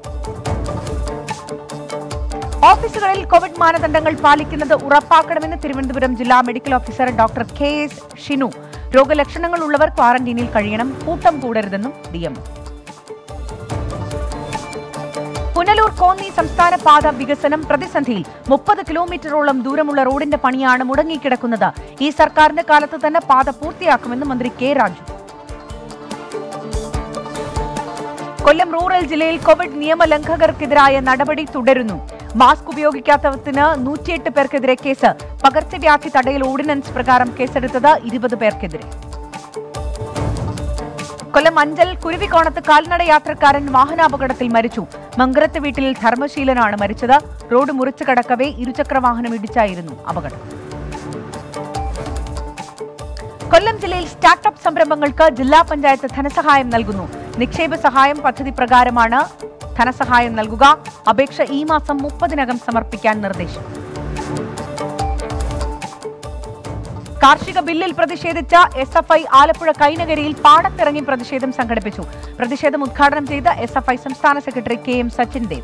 ഓഫീസുകളിൽ കോവിഡ് മാനദണ്ഡങ്ങൾ പാലിക്കുന്നത് ഉറപ്പാക്കണമെന്ന് തിരുവനന്തപുരം ജില്ലാ medical officer doctor K S Shinu രോഗലക്ഷണങ്ങൾ ഉള്ളവർ ക്വാറന്റീനിൽ കഴിയണം കൂട്ടം കൂടരുതെന്നും ഡിഎംഒ പുനലൂർ കോന്നി സംസ്ഥാന പാത വികസനം പ്രതിസന്ധിയിൽ മുപ്പത് കിലോമീറ്ററോളം ദൂരമുള്ള റോഡിന്റെ പണിയാണ് മുടങ്ങിക്കിടക്കുന്നത് ഈ സർക്കാരിന്റെ കാലത്ത് തന്നെ പാത പൂർത്തിയാക്കുമെന്ന് മന്ത്രി കെ രാജു കൊല്ലം റൂറൽ ജില്ലയിൽ കോവിഡ് നിയമലംഘകർക്കെതിരായ നടപടി തുടരുന്നു മാസ്ക് ഉപയോഗിക്കാത്തതിന് നൂറ്റിയെട്ട് പേർക്കെതിരെ കേസ് പകർച്ചവ്യാധി തടയൽ ഓർഡിനൻസ് പ്രകാരം കേസെടുത്തത് ഇരുപത് പേർക്കെതിരെ കൊല്ലം അഞ്ചൽ കുരുവിക്കോണത്ത് കാൽനട യാത്രക്കാരൻ വാഹനാപകടത്തിൽ മരിച്ചു മങ്കരത്ത് വീട്ടിൽ ധർമ്മശീലനാണ് മരിച്ചത് റോഡ് മുറിച്ചു കടക്കവേ ഇരുചക്ര വാഹനം ഇടിച്ചായിരുന്നു അപകടം കൊല്ലം ജില്ലയിൽ സ്റ്റാർട്ടപ്പ് സംരംഭങ്ങൾക്ക് ജില്ലാ പഞ്ചായത്ത് ധനസഹായം നൽകുന്നു നിക്ഷേപ സഹായം പദ്ധതി പ്രകാരമാണ് ധനസഹായം നൽകുക അപേക്ഷ ഈ മാസം മുപ്പതിനകം സമർപ്പിക്കാൻ നിർദ്ദേശം കാർഷിക ബില്ലിൽ പ്രതിഷേധിച്ച എസ് എഫ് ഐ ആലപ്പുഴ കൈനകരിയിൽ പാടത്തിറങ്ങി പ്രതിഷേധം സംഘടിപ്പിച്ചു പ്രതിഷേധം ഉദ്ഘാടനം ചെയ്ത എസ് എഫ് ഐ സംസ്ഥാന secretary K M Sachin Dev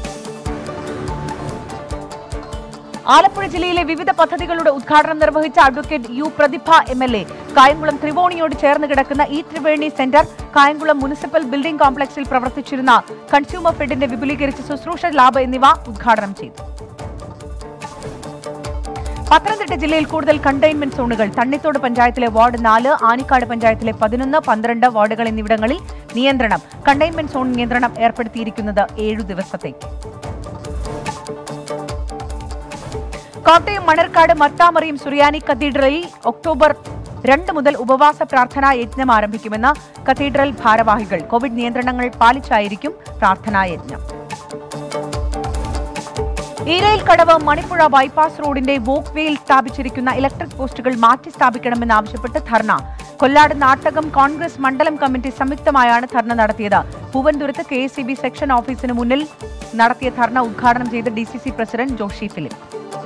Alappuzha ജില്ലയിലെ വിവിധ പദ്ധതികളുടെ ഉദ്ഘാടനം നിർവഹിച്ച advocate U Prathibha M L A Kayamkulam ത്രിവേണിയോട് ചേർന്ന് കിടക്കുന്ന ഈ Triveni centre Kayamkulam municipal building കോംപ്ലക്സിൽ പ്രവർത്തിച്ചിരുന്ന കൺസ്യൂമർ ഫെഡിന്റെ വിപുലീകരിച്ച ശുശ്രൂഷ ലാബ് എന്നിവ ഉദ്ഘാടനം ചെയ്തു പത്തനംതിട്ട ജില്ലയിൽ കൂടുതൽ കണ്ടെയ്ൻമെന്റ് സോണുകൾ തണ്ണിത്തോട് പഞ്ചായത്തിലെ വാർഡ് നാല് ആനിക്കാട് പഞ്ചായത്തിലെ പതിനൊന്ന് പന്ത്രണ്ട് വാർഡുകൾ എന്നിവിടങ്ങളിൽ നിയന്ത്രണം കണ്ടെയ്ൻമെന്റ് സോൺ നിയന്ത്രണം ഏർപ്പെടുത്തിയിരിക്കുന്നത് ഏഴു ദിവസത്തേക്ക് കോട്ടയം മണർക്കാട് മത്താമറിയും സുറിയാനി കത്തീഡ്രലിൽ ഒക്ടോബർ രണ്ട് മുതൽ ഉപവാസ പ്രാർത്ഥനാ യജ്ഞം ആരംഭിക്കുമെന്ന് കത്തീഡ്രൽ ഭാരവാഹികൾ കോവിഡ് നിയന്ത്രണങ്ങൾ പാലിച്ചായിരിക്കും പ്രാർത്ഥനാ യജ്ഞം ഈരയിൽ കടവ് മണിപ്പുഴ ബൈപ്പാസ് റോഡിന്റെ വോക്ക് വേയിൽ സ്ഥാപിച്ചിരിക്കുന്ന ഇലക്ട്രിക് പോസ്റ്റുകൾ മാറ്റി സ്ഥാപിക്കണമെന്നാവശ്യപ്പെട്ട് ധർണ കൊല്ലാട് നാട്ടകം കോൺഗ്രസ് മണ്ഡലം കമ്മിറ്റി സംയുക്തമായാണ് ധർണ നടത്തിയത് പൂവൻതുരത്ത് കെ സെക്ഷൻ ഓഫീസിന് മുന്നിൽ നടത്തിയ ധർണ ഉദ്ഘാടനം ചെയ്ത ഡി പ്രസിഡന്റ് ജോഷി ഫിലിപ്പ്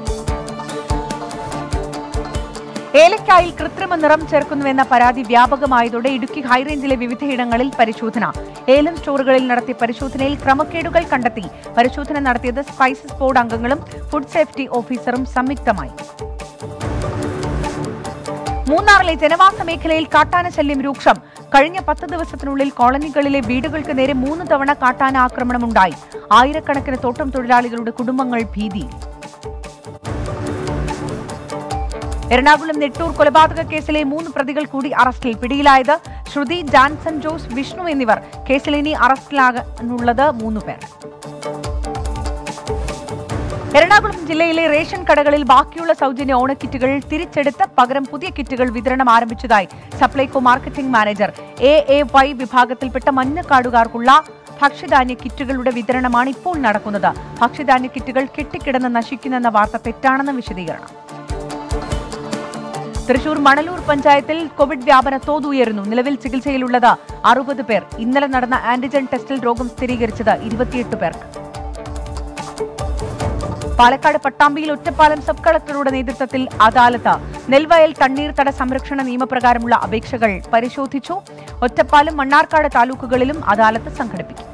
ഏലക്കായിൽ കൃത്രിമ നിറം ചേർക്കുന്നുവെന്ന പരാതി വ്യാപകമായതോടെ ഇടുക്കി ഹൈറേഞ്ചിലെ വിവിധയിടങ്ങളിൽ പരിശോധന ഏലം സ്റ്റോറുകളിൽ നടത്തിയ പരിശോധനയിൽ ക്രമക്കേടുകൾ കണ്ടെത്തി പരിശോധന നടത്തിയത് സ്പൈസസ് ബോർഡ് അംഗങ്ങളും ഫുഡ് സേഫ്റ്റി ഓഫീസറും സംയുക്തമായി മൂന്നാറിലെ ജനവാസ മേഖലയിൽ കാട്ടാന ശല്യം രൂക്ഷം കഴിഞ്ഞ പത്ത് ദിവസത്തിനുള്ളിൽ കോളനികളിലെ വീടുകൾക്ക് നേരെ മൂന്ന് തവണ കാട്ടാന ആക്രമണമുണ്ടായി ആയിരക്കണക്കിന് തോട്ടം തൊഴിലാളികളുടെ കുടുംബങ്ങൾ ഭീതിയിൽ എറണാകുളം നെട്ടൂർ കൊലപാതക കേസിലെ മൂന്ന് പ്രതികൾ കൂടി അറസ്റ്റിൽ പിടിയിലായത് ശ്രുതി ജാൻസൺ ജോസ് വിഷ്ണു എന്നിവർ കേസിൽ ഇനി അറസ്റ്റിലാകാനുള്ളത് മൂന്ന് പേർ എറണാകുളം ജില്ലയിലെ റേഷൻ കടകളിൽ ബാക്കിയുള്ള സൗജന്യ ഓണക്കിറ്റുകൾ തിരിച്ചെടുത്ത് പകരം പുതിയ കിറ്റുകൾ വിതരണം ആരംഭിച്ചതായി Supplyco marketing manager A A Y വിഭാഗത്തിൽപ്പെട്ട മഞ്ഞക്കാടുകാർക്കുള്ള ഭക്ഷ്യധാന്യ കിറ്റുകളുടെ വിതരണമാണ് ഇപ്പോൾ നടക്കുന്നത് ഭക്ഷ്യധാന്യ കിറ്റുകൾ കെട്ടിക്കിടന്ന് നശിക്കുന്നെന്ന വാർത്ത തെറ്റാണെന്ന വിശദീകരണം തൃശൂർ മണലൂർ പഞ്ചായത്തിൽ കോവിഡ് വ്യാപന തോത് ഉയരുന്നു നിലവിൽ ചികിത്സയിലുള്ളത് അറുപത് പേർ ഇന്നലെ നടന്ന ആന്റിജൻ ടെസ്റ്റിൽ രോഗം സ്ഥിരീകരിച്ചത് ഇരുപത്തിയെട്ട് പേർക്ക് പാലക്കാട് പട്ടാമ്പിയിൽ ഒറ്റപ്പാലം സബ് കളക്ടറുടെ നേതൃത്വത്തിൽ അദാലത്ത് നെൽവയൽ തണ്ണീർത്തട സംരക്ഷണ നിയമപ്രകാരമുള്ള അപേക്ഷകൾ പരിശോധിച്ചു ഒറ്റപ്പാലം മണ്ണാർക്കാട് താലൂക്കുകളിലും അദാലത്ത് സംഘടിപ്പിക്കും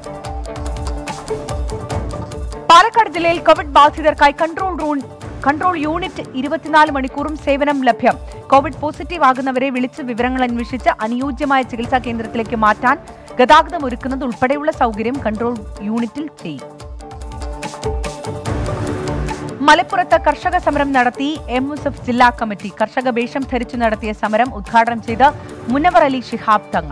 പാലക്കാട് ജില്ലയിൽ കോവിഡ് ബാധിതർക്കായി കൺട്രോൾ റൂം കൺട്രോൾ യൂണിറ്റ് ഇരുപത്തിനാല് മണിക്കൂറും സേവനം ലഭ്യം കോവിഡ് പോസിറ്റീവ് ആകുന്നവരെ വിളിച്ച് വിവരങ്ങൾ അന്വേഷിച്ച് അനുയോജ്യമായ ചികിത്സാ കേന്ദ്രത്തിലേക്ക് മാറ്റാൻ ഗതാഗതം ഒരുക്കുന്നത് ഉൾപ്പെടെയുള്ള സൗകര്യം കൺട്രോൾ യൂണിറ്റിൽ ചെയ്യും മലപ്പുറത്ത് കർഷക സമരം നടത്തി എം മുസഫ് ജില്ലാ കമ്മിറ്റി കർഷക വേഷം ധരിച്ചു നടത്തിയ സമരം ഉദ്ഘാടനം ചെയ്ത് മുനവർ അലി ശിഹാബ് തങ്ങൾ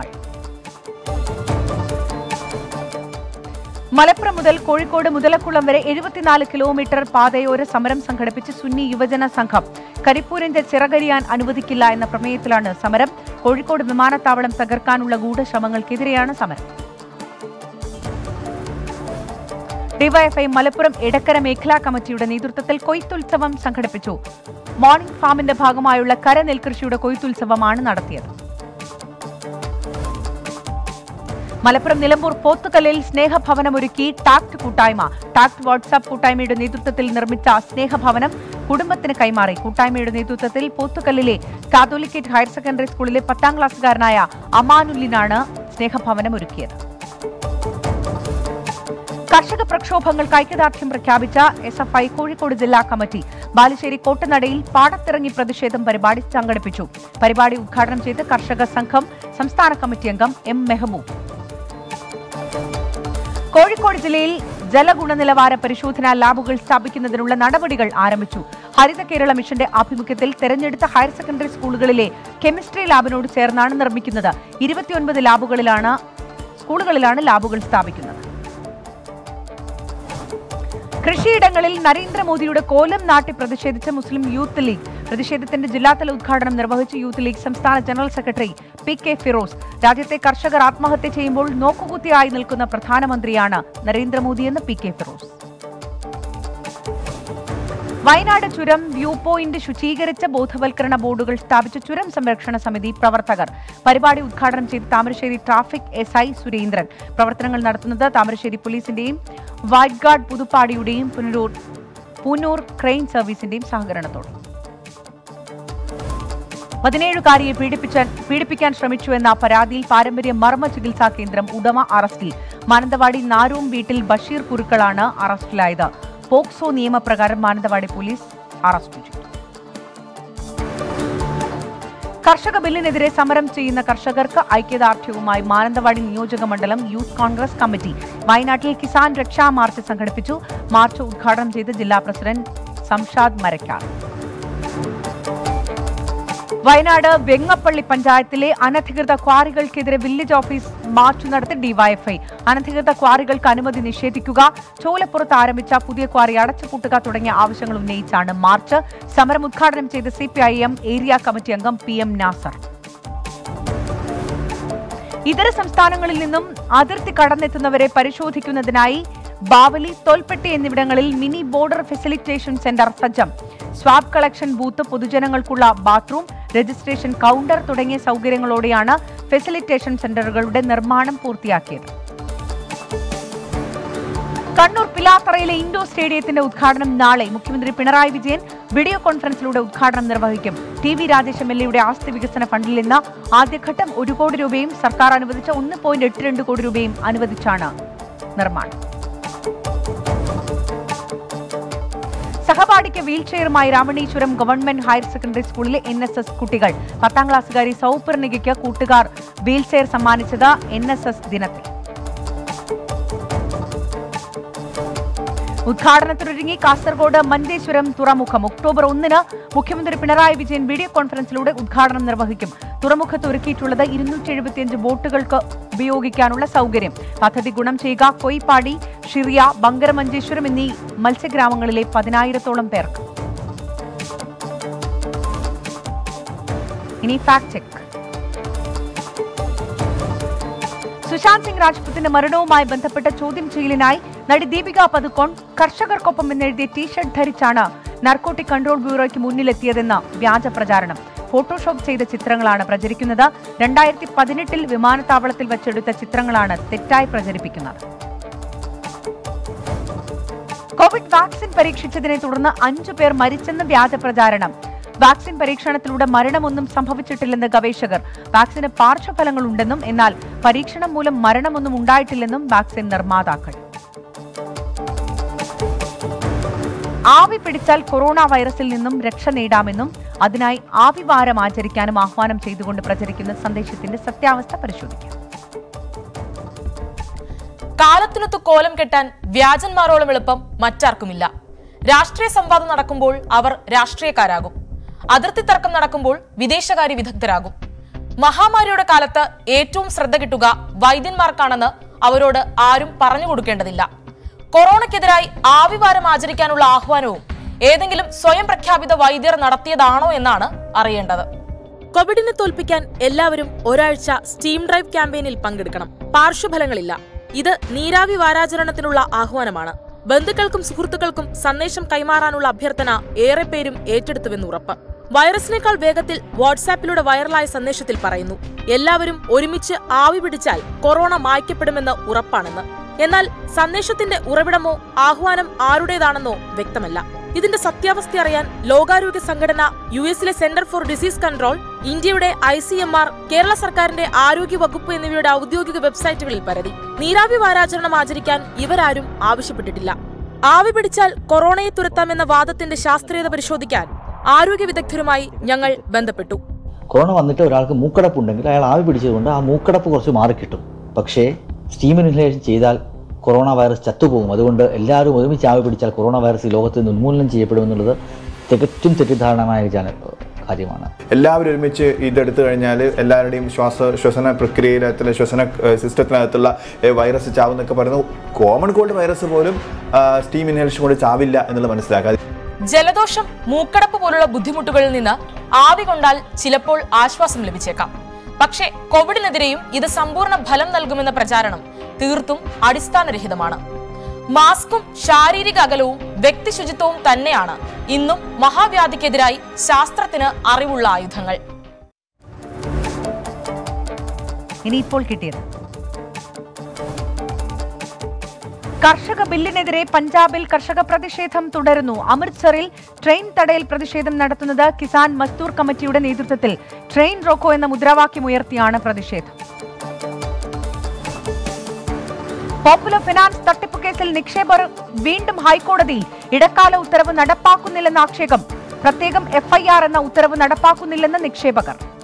മലപ്പുറം മുതൽ കോഴിക്കോട് മുതലക്കുളം വരെ എഴുപത്തിനാല് കിലോമീറ്റർ പാതയോര സമരം സംഘടിപ്പിച്ച് സുന്നി യുവജന സംഘം കരിപ്പൂരിന്റെ ചിറകരിയാൻ അനുവദിക്കില്ല എന്ന പ്രമേയത്തിലാണ് സമരം കോഴിക്കോട് വിമാനത്താവളം തകർക്കാനുള്ള ഗൂഢശ്രമങ്ങൾക്കെതിരെയാണ് സമരം ഡിവൈഎഫ്ഐ മലപ്പുറം എടക്കര മേഖലാ കമ്മിറ്റിയുടെ നേതൃത്വത്തിൽ കൊയ്ത്തുത്സവം സംഘടിപ്പിച്ചു മോർണിംഗ് ഫാമിന്റെ ഭാഗമായുള്ള കര നെൽകൃഷിയുടെ കൊയ്ത്തുത്സവമാണ് നടത്തിയത് മലപ്പുറം നിലമ്പൂർ പോത്തുകല്ലിൽ സ്നേഹഭവനമൊരുക്കി ടാക്ട് കൂട്ടായ്മ ടാക്ട് വാട്സാപ്പ് കൂട്ടായ്മയുടെ നേതൃത്വത്തിൽ നിർമ്മിച്ച സ്നേഹഭവനം കുടുംബത്തിന് കൈമാറി കൂട്ടായ്മയുടെ നേതൃത്വത്തിൽ പോത്തുകല്ലിലെ കാതോലിക്കേറ്റ് ഹയർ സെക്കൻഡറി സ്കൂളിലെ പത്താം ക്ലാസ്സുകാരനായ അമാനുല്ലിനാണ് സ്നേഹഭവനം ഒരുക്കിയത് കർഷക പ്രക്ഷോഭങ്ങൾക്ക് ഐക്യദാർഢ്യം പ്രഖ്യാപിച്ച എസ് എഫ് ഐ കോഴിക്കോട് ജില്ലാ കമ്മിറ്റി ബാലുശ്ശേരി കോട്ടനടയിൽ പാടത്തിറങ്ങി പ്രതിഷേധം പരിപാടി സംഘടിപ്പിച്ചു പരിപാടി ഉദ്ഘാടനം ചെയ്ത് കർഷക സംഘം സംസ്ഥാന കമ്മിറ്റി അംഗം എം മെഹബൂബ് കോഴിക്കോട് ജില്ലയിൽ ജലഗുണനിലവാര പരിശോധനാ ലാബുകൾ സ്ഥാപിക്കുന്നതിനുള്ള നടപടികൾ ആരംഭിച്ചു ഹരിത കേരള മിഷന്റെ ആഭിമുഖ്യത്തിൽ തെരഞ്ഞെടുത്ത ഹയർ സെക്കൻഡറി സ്കൂളുകളിലെ കെമിസ്ട്രി ലാബിനോട് ചേർന്നാണ് നിർമ്മിക്കുന്നത് ഇരുപത്തിയൊൻപത് ലാബുകളിലാണ് സ്കൂളുകളിലാണ് ലാബുകൾ സ്ഥാപിക്കുന്നത് കൃഷിയിടങ്ങളിൽ നരേന്ദ്രമോദിയുടെ കോലം നാട്ടി പ്രതിഷേധിച്ച മുസ്ലിം യൂത്ത് ലീഗ് പ്രതിഷേധത്തിന്റെ ജില്ലാതല ഉദ്ഘാടനം നിർവഹിച്ച യൂത്ത് ലീഗ് സംസ്ഥാന general secretary P K Firoz രാജ്യത്തെ കർഷകർ ആത്മഹത്യ ചെയ്യുമ്പോൾ നോക്കുകുത്തിയായി നിൽക്കുന്ന പ്രധാനമന്ത്രിയാണ് നരേന്ദ്രമോദിയെന്ന് പി കെ ഫിറോസ് വയനാട് ചുരം വ്യൂ പോയിന്റ് ശുചീകരിച്ച ബോധവൽക്കരണ ബോർഡുകൾ സ്ഥാപിച്ച ചുരം സംരക്ഷണ സമിതി പ്രവർത്തകർ പരിപാടി ഉദ്ഘാടനം ചെയ്ത് Thamarassery traffic S I Surendran പ്രവർത്തനങ്ങൾ നടത്തുന്നത് താമരശ്ശേരി പോലീസിന്റെയും വൈറ്റ് ഗാർഡ് പുതുപ്പാടിയുടെയും പുനരൂർ പൂനൂർ ക്രെയിൻ സർവീസിന്റെയും സഹകരണത്തോടെ പതിനേഴുകാരിയെ പീഡിപ്പിച്ചാൻ പീഡിപ്പിക്കാൻ ശ്രമിച്ചു എന്ന പരാതിയിൽ പാരമ്പര്യ മർമ്മ ചികിത്സാ കേന്ദ്രം ഉടമ അറസ്റ്റിൽ മാനന്തവാടി നാരൂം വീട്ടിൽ ബഷീർ കുരുക്കളാണ് അറസ്റ്റിലായത് പോക്സോ നിയമപ്രകാരം മാനന്തവാടി പോലീസ് അറസ്റ്റ് ചെയ്തു കർഷക ബില്ലിനെതിരെ സമരം ചെയ്യുന്ന കർഷകർക്ക് ഐക്യദാർഢ്യവുമായി മാനന്തവാടി നിയോജക മണ്ഡലം യൂത്ത് കോൺഗ്രസ് കമ്മിറ്റി വയനാട്ടിൽ കിസാൻ രക്ഷാ മാർച്ച് സംഘടിപ്പിച്ചു മാർച്ച് ഉദ്ഘാടനം ചെയ്ത് ജില്ലാ പ്രസിഡന്റ് സംഷാദ് മരക്കാർ വയനാട് വെങ്ങപ്പള്ളി പഞ്ചായത്തിലെ അനധികൃത ക്വാറികൾക്കെതിരെ വില്ലേജ് ഓഫീസ് മാർച്ച് നടത്തി ഡിവൈഎഫ്ഐ അനധികൃത ക്വാറികൾക്ക് അനുമതി നിഷേധിക്കുക ചോലപ്പുറത്ത് ആരംഭിച്ച പുതിയ ക്വാറി അടച്ചുപൂട്ടുക തുടങ്ങിയ ആവശ്യങ്ങൾ ഉന്നയിച്ചാണ് മാർച്ച് സമരം ഉദ്ഘാടനം ചെയ്ത സിപിഐഎം ഏരിയ കമ്മിറ്റി അംഗം പി എം നാസർ ഇതര സംസ്ഥാനങ്ങളിൽ നിന്നും അതിർത്തി കടന്നെത്തുന്നവരെ പരിശോധിക്കുന്നതിനായി ബാവലി തോൽപ്പെട്ടി എന്നിവിടങ്ങളിൽ മിനി ബോർഡർ ഫെസിലിറ്റേഷൻ സെന്റർ സജ്ജം സ്വാബ് കളക്ഷൻ ബൂത്ത് പൊതുജനങ്ങൾക്കുള്ള ബാത്റൂം രജിസ്ട്രേഷൻ കൗണ്ടർ തുടങ്ങിയ സൗകര്യങ്ങളോടെയാണ് ഫെസിലിറ്റേഷൻ സെന്ററുകളുടെ നിർമ്മാണം പൂർത്തിയാക്കിയത് കണ്ണൂർ പിലാത്തറയിലെ ഇൻഡോർ സ്റ്റേഡിയത്തിന്റെ ഉദ്ഘാടനം നാളെ മുഖ്യമന്ത്രി പിണറായി വിജയൻ വീഡിയോ കോൺഫറൻസിലൂടെ ഉദ്ഘാടനം നിർവഹിക്കും T V Rajesh M L എയുടെ ആസ്തി വികസന ഫണ്ടിൽ നിന്ന് ആദ്യഘട്ടം ഒരു കോടി രൂപയും സർക്കാർ അനുവദിച്ച ഒന്ന് പോയിന്റ് എട്ട് രണ്ട് കോടി രൂപയും അനുവദിച്ചാണ് നിർമ്മാണം സഹപാഠിക്ക് വീൽചെയറുമായി രാമണീശ്വരം ഗവൺമെന്റ് ഹയർ സെക്കൻഡറി സ്കൂളിലെ എൻ എസ് എസ് കുട്ടികൾ പത്താം ക്ലാസ്സുകാരി സൗപർണികയ്ക്ക് കൂട്ടുകാർ വീൽചെയർ സമ്മാനിച്ചത് എൻ എസ് എസ് ദിനത്തിൽ ഉദ്ഘാടനത്തിനൊരുങ്ങി കാസർഗോഡ് മഞ്ചേശ്വരം തുറമുഖം ഒക്ടോബർ ഒന്നിന് മുഖ്യമന്ത്രി പിണറായി വിജയൻ വീഡിയോ കോൺഫറൻസിലൂടെ ഉദ്ഘാടനം നിർവഹിക്കും തുറമുഖത്ത് ഒരുക്കിയിട്ടുള്ളത് ഇരുന്നൂറ്റി എഴുപത്തിയഞ്ച് ബോട്ടുകൾക്ക് ഉപയോഗിക്കാനുള്ള സൗകര്യം പദ്ധതി ഗുണം ചെയ്യുക കൊയ്പാടി ഷിറിയ ബങ്കരമഞ്ചേശ്വരം എന്നീ മത്സ്യഗ്രാമങ്ങളിലെ പതിനായിരത്തോളം പേർക്ക് ഇനി ഫാക്ട് ചെക്ക് സുശാന്ത് സിംഗ് രാജ്പുത്തിന്റെ മരണവുമായി ബന്ധപ്പെട്ട ചോദ്യം ചെയ്യലിനായി നടി ദീപിക പതുക്കോൺ കർഷകർക്കൊപ്പം എന്നെഴുതിയ ടീഷർട്ട് ധരിച്ചാണ് നർക്കോട്ടിക് കൺട്രോൾ ബ്യൂറോയ്ക്ക് മുന്നിലെത്തിയതെന്ന് വ്യാജ പ്രചാരണം ഫോട്ടോഷോപ്പ് ചെയ്ത ചിത്രങ്ങളാണ് പ്രചരിക്കുന്നത് രണ്ടായിരത്തി പതിനെട്ടിൽ വിമാനത്താവളത്തിൽ വച്ചെടുത്ത ചിത്രങ്ങളാണ് തെറ്റായി പ്രചരിപ്പിക്കുന്നത് കോവിഡ് വാക്സിൻ പരീക്ഷിച്ചതിനെ തുടർന്ന് അഞ്ചു പേർ മരിച്ചെന്ന് വ്യാജ പ്രചാരണം വാക്സിൻ പരീക്ഷണത്തിലൂടെ മരണമൊന്നും സംഭവിച്ചിട്ടില്ലെന്ന് ഗവേഷകർ വാക്സിന് പാർശ്വഫലങ്ങളുണ്ടെന്നും എന്നാൽ പരീക്ഷണം മൂലം മരണമൊന്നും ഉണ്ടായിട്ടില്ലെന്നും വാക്സിൻ നിർമ്മാതാക്കൾ ആവി പിടിച്ചാൽ കൊറോണ വൈറസിൽ നിന്നും രക്ഷ നേടാമെന്നും അതിനായി ആവിവാരം ആചരിക്കാനും ആഹ്വാനം ചെയ്തുകൊണ്ട് പ്രചരിക്കുന്ന സന്ദേശത്തിന്റെ സത്യാവസ്ഥ പരിശോധിക്കാം കാലത്തിനൊത്ത് കോലം കെട്ടാൻ വ്യാജന്മാരോളം എളുപ്പം മറ്റാർക്കുമില്ല രാഷ്ട്രീയ സംവാദം നടക്കുമ്പോൾ അവർ രാഷ്ട്രീയക്കാരാകും അതിർത്തി തർക്കം നടക്കുമ്പോൾ വിദേശകാര്യ വിദഗ്ധരാകും മഹാമാരിയുടെ കാലത്ത് ഏറ്റവും ശ്രദ്ധ കിട്ടുക വൈദ്യന്മാർക്കാണെന്ന് അവരോട് ആരും പറഞ്ഞു കൊടുക്കേണ്ടതില്ല കൊറോണയ്ക്കെതിരായി ആവിവാരം ആചരിക്കാനുള്ള ആഹ്വാനവും ഏതെങ്കിലും സ്വയം പ്രഖ്യാപിത വൈദ്യർ നടത്തിയതാണോ എന്നാണ് അറിയേണ്ടത് കോവിഡിനെ തോൽപ്പിക്കാൻ എല്ലാവരും ഒരാഴ്ച സ്റ്റീം ഡ്രൈവ് ക്യാമ്പയിനിൽ പങ്കെടുക്കണം പാർശ്വഫലങ്ങളില്ല ഇത് നീരാവി വാരാചരണത്തിനുള്ള ആഹ്വാനമാണ് ബന്ധുക്കൾക്കും സുഹൃത്തുക്കൾക്കും സന്ദേശം കൈമാറാനുള്ള അഭ്യർത്ഥന ഏറെ പേരും ഏറ്റെടുത്തുവെന്ന് ഉറപ്പ് വൈറസിനേക്കാൾ വേഗത്തിൽ വാട്സാപ്പിലൂടെ വൈറലായ സന്ദേശത്തിൽ പറയുന്നു എല്ലാവരും ഒരുമിച്ച് ആവി പിടിച്ചാൽ കൊറോണ മായ്ക്കപ്പെടുമെന്ന് ഉറപ്പാണെന്ന് എന്നാൽ സന്ദേശത്തിന്റെ ഉറവിടമോ ആഹ്വാനം ആരുടേതാണെന്നോ വ്യക്തമല്ല ഇതിന്റെ സത്യാവസ്ഥ അറിയാൻ ലോകാരോഗ്യ സംഘടന യു എസിലെ സെന്റർ ഫോർ ഡിസീസ് കൺട്രോൾ ഇന്ത്യയുടെ I C M R Kerala സർക്കാരിന്റെ ആരോഗ്യ വകുപ്പ് എന്നിവയുടെ ഔദ്യോഗിക വെബ്സൈറ്റുകളിൽ പരതി നീരാവി വാരാചരണം ആചരിക്കാൻ ഇവരാരും ആവശ്യപ്പെട്ടിട്ടില്ല ആവി പിടിച്ചാൽ കൊറോണയെ തുരത്താമെന്ന വാദത്തിന്റെ ശാസ്ത്രീയത പരിശോധിക്കാൻ ആരോഗ്യ വിദഗ്ധരുമായി ഞങ്ങൾ ബന്ധപ്പെട്ടു കൊറോണ വന്നിട്ട് ഒരാൾക്ക് മൂക്കടപ്പ് ഉണ്ടെങ്കിൽ അയാൾ ആവി പിടിച്ചതുകൊണ്ട് ആ മൂക്കടപ്പ് കുറച്ച് മാറിക്കിട്ടും പക്ഷേ സ്റ്റീം ഇൻഹലേഷൻ ചെയ്താൽ കൊറോണ വൈറസ് ചത്തുപോകും അതുകൊണ്ട് എല്ലാവരും ഒരുമിച്ച് ആവി പിടിച്ചാൽ കൊറോണ വൈറസ് ഈ ലോകത്ത് നിന്ന് ഉന്മൂലനം ചെയ്യപ്പെടുമെന്നുള്ളത് തികച്ചും തെറ്റിദ്ധാരണമായ ഒരു ജന കാര്യമാണ് എല്ലാവരും ഒരുമിച്ച് ഇതെടുത്തു കഴിഞ്ഞാൽ എല്ലാവരുടെയും ശ്വാസ ശ്വസന പ്രക്രിയയിലകത്തുള്ള ശ്വസന ഏഹ്, സിസ്റ്റത്തിനകത്തുള്ള ഏഹ്, വൈറസ് ചാവുന്നൊക്കെ പറയുന്നു കോമൺ കോൾഡ് വൈറസ് പോലും ആ, സ്റ്റീം ഇൻഹേഷൻ കൊണ്ട് ചാവില്ല എന്നുള്ളത് മനസ്സിലാക്കുക ജലദോഷം മൂക്കടപ്പ് പോലുള്ള ബുദ്ധിമുട്ടുകളിൽ നിന്ന് ആവി കൊണ്ടാൽ ചിലപ്പോൾ ആശ്വാസം ലഭിച്ചേക്കാം പക്ഷേ കോവിഡിനെതിരെയും ഇത് സമ്പൂർണ്ണ ഫലം നൽകുമെന്ന പ്രചാരണം തീർത്തും അടിസ്ഥാനരഹിതമാണ് മാസ്കും ശാരീരിക അകലവും വ്യക്തി ശുചിത്വവും തന്നെയാണ് ഇന്നും മഹാവ്യാധിക്കെതിരായി ശാസ്ത്രത്തിന് അറിവുള്ള ആയുധങ്ങൾ ഇനിയിപ്പോൾ കിട്ടിയത് കർഷക ബില്ലിനെതിരെ പഞ്ചാബിൽ കർഷക പ്രതിഷേധം തുടരുന്നു അമൃത്സറിൽ ട്രെയിൻ തടയൽ പ്രതിഷേധം നടത്തുന്നത് കിസാൻ മസ്ദൂർ കമ്മിറ്റിയുടെ നേതൃത്വത്തിൽ ട്രെയിൻ റോക്കോ എന്ന മുദ്രാവാക്യം ഉയർത്തിയാണ് പ്രതിഷേധം പോപ്പുലർ ഫിനാൻസ് തട്ടിപ്പ് കേസിൽ നിക്ഷേപർ വീണ്ടും ഹൈക്കോടതിയിൽ ഇടക്കാല ഉത്തരവ് നടപ്പാക്കുന്നില്ലെന്ന ആക്ഷേപം പ്രത്യേകം എഫ്ഐആർ എന്ന ഉത്തരവ് നടപ്പാക്കുന്നില്ലെന്ന് നിക്ഷേപകർ